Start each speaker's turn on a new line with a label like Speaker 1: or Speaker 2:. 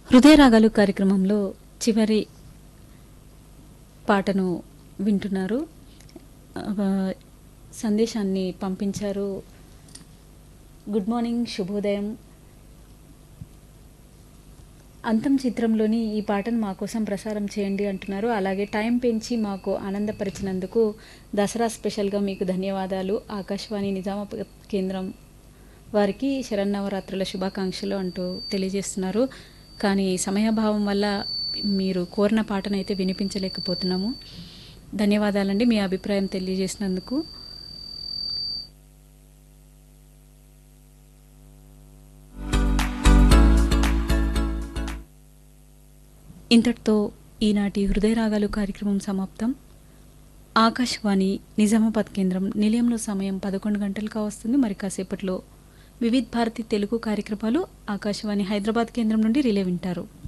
Speaker 1: హృదయరాగాలు కార్యక్రమంలో చివరి పాటను వింటున్నారు ఆ, సందేశాన్ని పంపించారు గుడ్ మార్నింగ్ శుభోదయం అంతం చిత్రంలోని ఈ పాటను మా కోసం ప్రసారం చేయండి అంటున్నారు అలాగే టైం పెంచి మాకు ఆనందపరిచినందుకు దసరా స్పెషల్గా మీకు ధన్యవాదాలు ఆకాశవాణి నిజామాబాద్ కేంద్రం వారికి శరన్నవరాత్రుల శుభాకాంక్షలు అంటూ తెలియజేస్తున్నారు కానీ సమయాభావం వల్ల మీరు కోరిన పాటనైతే వినిపించలేకపోతున్నాము ధన్యవాదాలండి మీ అభిప్రాయం తెలియజేసినందుకు ఇంతటితో ఈనాటి హృదయరాగాలు కార్యక్రమం సమాప్తం ఆకాశవాణి నిజామాబాద్ కేంద్రం నిలయంలో సమయం పదకొండు గంటలకు వస్తుంది మరి కాసేపట్లో వివిధ్ భారతి తెలుగు కార్యక్రమాలు ఆకాశవాణి హైదరాబాద్ కేంద్రం నుండి రిలే వింటారు